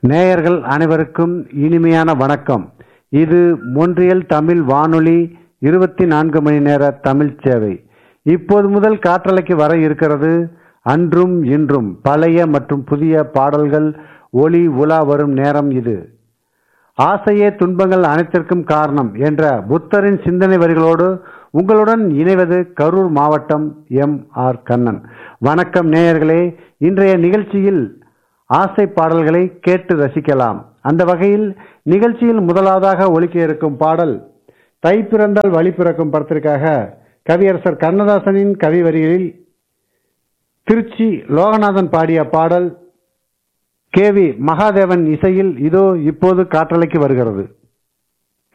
நேயர்கள் அனைவருக்கும் இனிமையான வணக்கம் இது மொன்றியல் தமிழ் வானொலி இருபத்தி நான்கு மணி நேர தமிழ் சேவை இப்போது முதல் காற்றலைக்கு வர இருக்கிறது அன்றும் இன்றும் பழைய மற்றும் புதிய பாடல்கள் ஒளி உலா வரும் நேரம் இது ஆசையே துன்பங்கள் அனைத்திற்கும் காரணம் என்ற புத்தரின் சிந்தனை வரிகளோடு உங்களுடன் இணைவது கரூர் மாவட்டம் எம் ஆர் கண்ணன் வணக்கம் நேயர்களே இன்றைய நிகழ்ச்சியில் ஆசை பாடல்களை கேட்டு ரசிக்கலாம் அந்த வகையில் நிகழ்ச்சியில் முதலாவதாக ஒலிக்க இருக்கும் பாடல் தை பிறந்தால் வழி பிறக்கும் படத்திற்காக கவியரசர் கண்ணதாசனின் கவி வரிகளில் திருச்சி லோகநாதன் பாடிய பாடல் கே வி மகாதேவன் இசையில் இதோ இப்போது காற்றலைக்கு வருகிறது